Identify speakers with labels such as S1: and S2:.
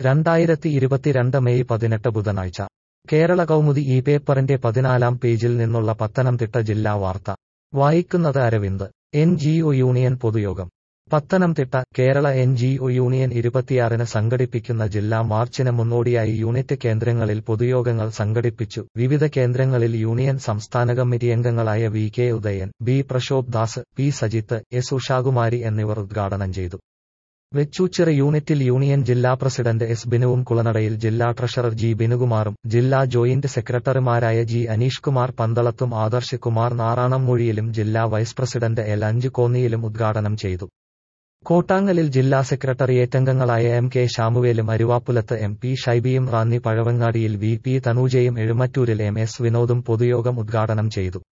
S1: രണ്ടായിരത്തി ഇരുപത്തിരണ്ട് മെയ് പതിനെട്ട് ബുധനാഴ്ച കേരള കൗമുദി ഈ പേപ്പറിന്റെ പതിനാലാം പേജിൽ നിന്നുള്ള പത്തനംതിട്ട ജില്ലാ വാർത്ത വായിക്കുന്നത് Aravind N G O union പൊതുയോഗം Pathanamthitta Kerala N G O union ഇരുപത്തിയാറിന് സംഘടിപ്പിക്കുന്ന ജില്ലാ മാർച്ചിന് മുന്നോടിയായി യൂണിറ്റ് കേന്ദ്രങ്ങളിൽ പൊതുയോഗങ്ങൾ സംഘടിപ്പിച്ചു വിവിധ കേന്ദ്രങ്ങളിൽ യൂണിയൻ സംസ്ഥാന കമ്മിറ്റി അംഗങ്ങളായ V K Udayan B Prashobh Das P Sajith S Ushakumari എന്നിവർ ഉദ്ഘാടനം ചെയ്തു വെച്ചൂച്ചിറ യൂണിറ്റിൽ യൂണിയൻ ജില്ലാ പ്രസിഡന്റ് എസ് ബിനുവും കുളനടയിൽ ജില്ലാ ട്രഷറർ ജി ബിനുകുമാറും ജില്ലാ ജോയിന്റ് സെക്രട്ടറിമാരായ ജി അനീഷ് കുമാർ പന്തളത്തും ആദർശ് കുമാർ നാറാണംമൂഴിയിലും ജില്ലാ വൈസ് പ്രസിഡന്റ് എൽ അഞ്ചു കോന്നിയിലും ഉദ്ഘാടനം ചെയ്തു കോട്ടാങ്ങലിൽ ജില്ലാ സെക്രട്ടറിയേറ്റ് അംഗങ്ങളായ എം കെ ശാമുവേലും അരുവാപ്പുലത്ത് എം പി ഷൈബിയും റാന്നി പഴവങ്ങാടിയിൽ വി പി തനൂജയും എഴുമറ്റൂരിൽ എം എസ് വിനോദും പൊതുയോഗം ഉദ്ഘാടനം ചെയ്തു